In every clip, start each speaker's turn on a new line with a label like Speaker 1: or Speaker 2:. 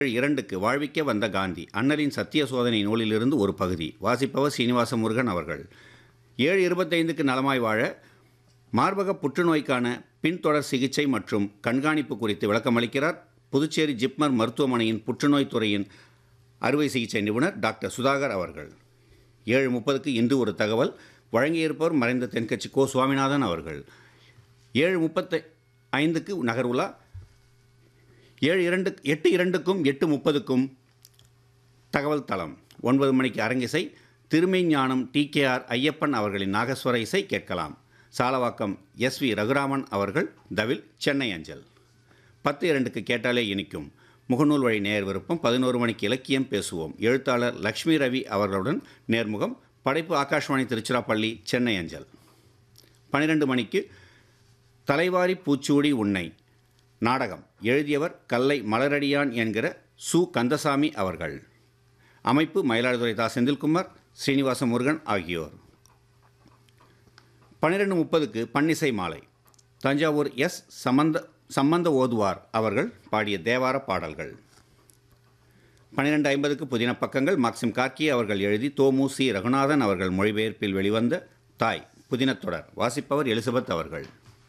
Speaker 1: இரண்டுக்கு வாழ்விக்க வந்த காந்தி அண்ணலின் சத்திய சோதனை நூலிலிருந்து ஒரு பகுதி வாசிப்பவர் சீனிவாச முருகன் அவர்கள் ஏழு இருபத்தைந்துக்கு நலமாய் வாழ மார்பக புற்றுநோய்க்கான பின்தொடர் சிகிச்சை மற்றும் கண்காணிப்பு குறித்து விளக்கமளிக்கிறார் புதுச்சேரி ஜிப்மர் மருத்துவமனையின் புற்றுநோய் துறையின் அறுவை சிகிச்சை நிபுணர் டாக்டர் சுதாகர் அவர்கள் ஏழு முப்பதுக்கு இன்று ஒரு தகவல் வழங்கியிருப்பவர் மறைந்த தென்கட்சி கோ சுவாமிநாதன் அவர்கள் ஏழு முப்பத்தி ஐந்துக்கு நகர்வுலா ஏழு இரண்டு எட்டு இரண்டுக்கும் எட்டு முப்பதுக்கும் தகவல் தளம் ஒன்பது மணிக்கு அரங்கிசை திருமெஞ்ஞானம் டிகேஆர் ஐயப்பன் அவர்களின் நாகஸ்வர இசை கேட்கலாம் சாலவாக்கம் எஸ் வி ரகுராமன் அவர்கள் தவில் சென்னை அஞ்சல் பத்து இரண்டுக்கு கேட்டாலே இனிக்கும் முகநூல் வழி நேர் விருப்பம் பதினோரு மணிக்கு இலக்கியம் பேசுவோம் எழுத்தாளர் லக்ஷ்மி ரவி அவர்களுடன் நேர்முகம் படைப்பு ஆகாஷ்வாணி திருச்சிராப்பள்ளி சென்னை அஞ்சல் பன்னிரெண்டு மணிக்கு தலைவாரி பூச்சூடி உன்னை நாடகம் எழுதியவர் கல்லை மலரடியான் என்கிற சு கந்தசாமி அவர்கள் அமைப்பு மயிலாடுதுறை தா செந்தில்குமார் ஸ்ரீனிவாச முருகன் ஆகியோர் பன்னிரெண்டு முப்பதுக்கு பன்னிசை மாலை தஞ்சாவூர் எஸ் சம்பந்த சம்பந்த ஓதுவார் அவர்கள் பாடிய தேவார பாடல்கள் பன்னிரெண்டு ஐம்பதுக்கு புதின பக்கங்கள் மாக்சிம் கார்கி அவர்கள் எழுதி தோமு சி ரகுநாதன் அவர்கள் மொழிபெயர்ப்பில் வெளிவந்த தாய் புதினத் தொடர் வாசிப்பவர் எலிசபெத் அவர்கள்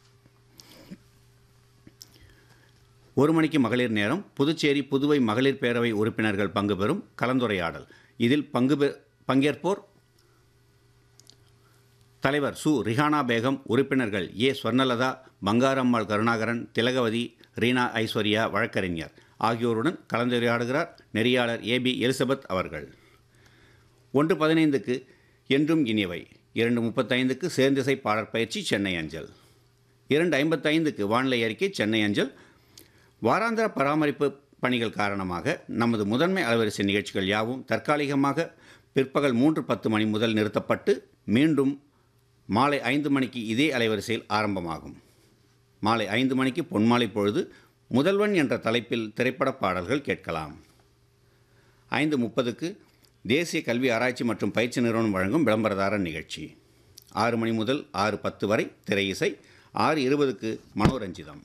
Speaker 1: ஒரு மணிக்கு மகளிர் நேரம் புதுச்சேரி புதுவை மகளிர் பேரவை உறுப்பினர்கள் பங்கு பெறும் கலந்துரையாடல் இதில் பங்கு பெ பங்கேற்போர் தலைவர் சு ரிஹானா பேகம் உறுப்பினர்கள் ஏ ஸ்வர்ணலதா பங்காரம்மாள் கருணாகரன் திலகவதி ரீனா ஐஸ்வர்யா வழக்கறிஞர் ஆகியோருடன் கலந்துரையாடுகிறார் நெறியாளர் ஏபி எலிசபெத் அவர்கள் ஒன்று பதினைந்துக்கு என்றும் இனியவை இரண்டு முப்பத்தைந்துக்கு சேர்ந்திசை பாடற் பயிற்சி சென்னை அஞ்சல் இரண்டு ஐம்பத்தைந்துக்கு வானிலை அறிக்கை சென்னை அஞ்சல் வாராந்திர பராமரிப்பு பணிகள் காரணமாக நமது முதன்மை அலைவரிசை நிகழ்ச்சிகள் யாவும் தற்காலிகமாக பிற்பகல் மூன்று பத்து மணி முதல் நிறுத்தப்பட்டு மீண்டும் மாலை ஐந்து மணிக்கு இதே அலைவரிசையில் ஆரம்பமாகும் மாலை ஐந்து மணிக்கு பொன்மாலை பொழுது முதல்வன் என்ற தலைப்பில் திரைப்பட பாடல்கள் கேட்கலாம் ஐந்து முப்பதுக்கு தேசிய கல்வி ஆராய்ச்சி மற்றும் பயிற்சி நிறுவனம் வழங்கும் விளம்பரதாரர் நிகழ்ச்சி ஆறு மணி முதல் ஆறு பத்து வரை திரை இசை ஆறு இருபதுக்கு மனோரஞ்சிதம்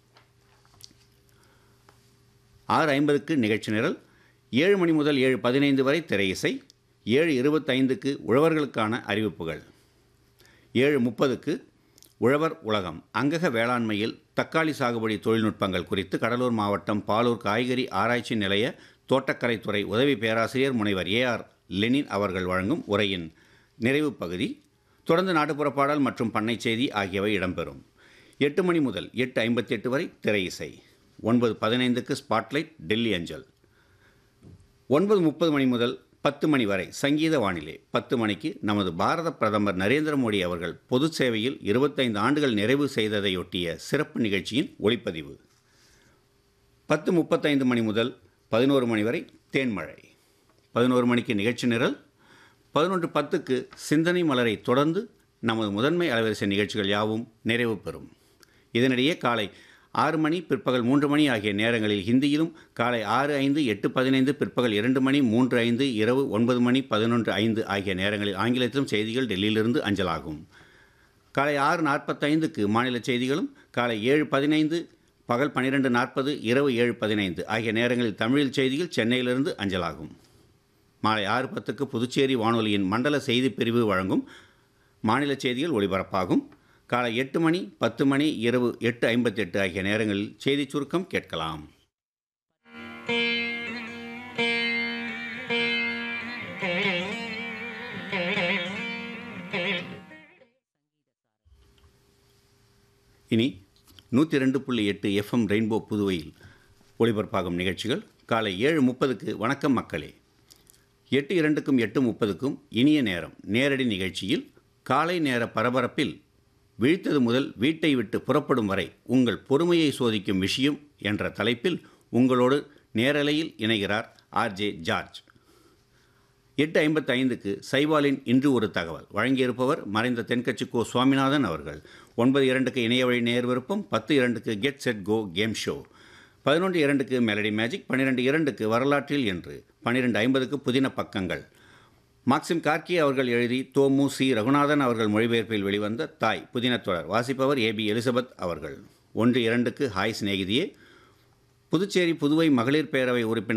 Speaker 1: ஆறு ஐம்பதுக்கு நிகழ்ச்சி நிரல் ஏழு மணி முதல் ஏழு பதினைந்து வரை திரை இசை ஏழு இருபத்தைந்துக்கு உழவர்களுக்கான அறிவிப்புகள் ஏழு முப்பதுக்கு உழவர் உலகம் அங்கக வேளாண்மையில் தக்காளி சாகுபடி தொழில்நுட்பங்கள் குறித்து கடலூர் மாவட்டம் பாலூர் காய்கறி ஆராய்ச்சி நிலைய தோட்டக்கலைத்துறை உதவி பேராசிரியர் முனைவர் ஏஆர் லெனின் அவர்கள் வழங்கும் உரையின் நிறைவு பகுதி தொடர்ந்து நாட்டுப்புற பாடல் மற்றும் பண்ணை செய்தி ஆகியவை இடம்பெறும் எட்டு மணி முதல் எட்டு ஐம்பத்தி எட்டு வரை திரை இசை ஒன்பது பதினைந்துக்கு ஸ்பாட்லைட் டெல்லி அஞ்சல் ஒன்பது முப்பது மணி முதல் பத்து மணி வரை சங்கீத வானிலை பத்து மணிக்கு நமது பாரத பிரதமர் நரேந்திர மோடி அவர்கள் பொது சேவையில் இருபத்தைந்து ஆண்டுகள் நிறைவு செய்ததையொட்டிய சிறப்பு நிகழ்ச்சியின் ஒளிப்பதிவு பத்து முப்பத்தைந்து மணி முதல் பதினோரு மணி வரை தேன்மழை பதினோரு மணிக்கு நிகழ்ச்சி நிரல் பதினொன்று பத்துக்கு சிந்தனை மலரை தொடர்ந்து நமது முதன்மை அலைவரிசை நிகழ்ச்சிகள் யாவும் நிறைவு பெறும் இதனிடையே காலை ஆறு மணி பிற்பகல் மூன்று மணி ஆகிய நேரங்களில் ஹிந்தியிலும் காலை ஆறு ஐந்து எட்டு பதினைந்து பிற்பகல் இரண்டு மணி மூன்று ஐந்து இரவு ஒன்பது மணி பதினொன்று ஐந்து ஆகிய நேரங்களில் ஆங்கிலத்திலும் செய்திகள் டெல்லியிலிருந்து அஞ்சலாகும் காலை ஆறு நாற்பத்தைந்துக்கு மாநில செய்திகளும் காலை ஏழு பதினைந்து பகல் பன்னிரெண்டு நாற்பது இரவு ஏழு பதினைந்து ஆகிய நேரங்களில் தமிழில் செய்திகள் சென்னையிலிருந்து அஞ்சலாகும் மாலை ஆறு பத்துக்கு புதுச்சேரி வானொலியின் மண்டல செய்திப் பிரிவு வழங்கும் மாநில செய்திகள் ஒளிபரப்பாகும் காலை எட்டு மணி பத்து மணி இரவு எட்டு ஐம்பத்தெட்டு ஆகிய நேரங்களில் செய்திச் சுருக்கம் கேட்கலாம் இனி நூற்றி ரெண்டு புள்ளி எட்டு எஃப்எம் ரெயின்போ புதுவையில் ஒளிபரப்பாகும் நிகழ்ச்சிகள் காலை ஏழு முப்பதுக்கு வணக்கம் மக்களே எட்டு இரண்டுக்கும் எட்டு முப்பதுக்கும் இனிய நேரம் நேரடி நிகழ்ச்சியில் காலை நேர பரபரப்பில் விழித்தது முதல் வீட்டை விட்டு புறப்படும் வரை உங்கள் பொறுமையை சோதிக்கும் விஷயம் என்ற தலைப்பில் உங்களோடு நேரலையில் இணைகிறார் ஆர்ஜே ஜார்ஜ் எட்டு ஐம்பத்தி ஐந்துக்கு சைவாலின் இன்று ஒரு தகவல் வழங்கியிருப்பவர் மறைந்த தென்கட்சி கோ சுவாமிநாதன் அவர்கள் ஒன்பது இரண்டுக்கு இணைய வழி நேர் விருப்பம் பத்து இரண்டுக்கு get set go game show பதினொன்று இரண்டுக்கு மெலடி மேஜிக் பன்னிரெண்டு இரண்டுக்கு வரலாற்றில் என்று பன்னிரெண்டு ஐம்பதுக்கு புதின பக்கங்கள் மாக்சிம் கார்கி அவர்கள் எழுதி தோமு சி ரகுநாதன் அவர்கள் மொழிபெயர்ப்பில் வெளிவந்த தாய் புதினத் தொடர் வாசிப்பவர் ஏபி எலிசபெத் அவர்கள் ஒன்று இரண்டுக்கு ஹாய் சிநேகிதியே புதுச்சேரி புதுவை மகளிர் பேரவை உறுப்பினர்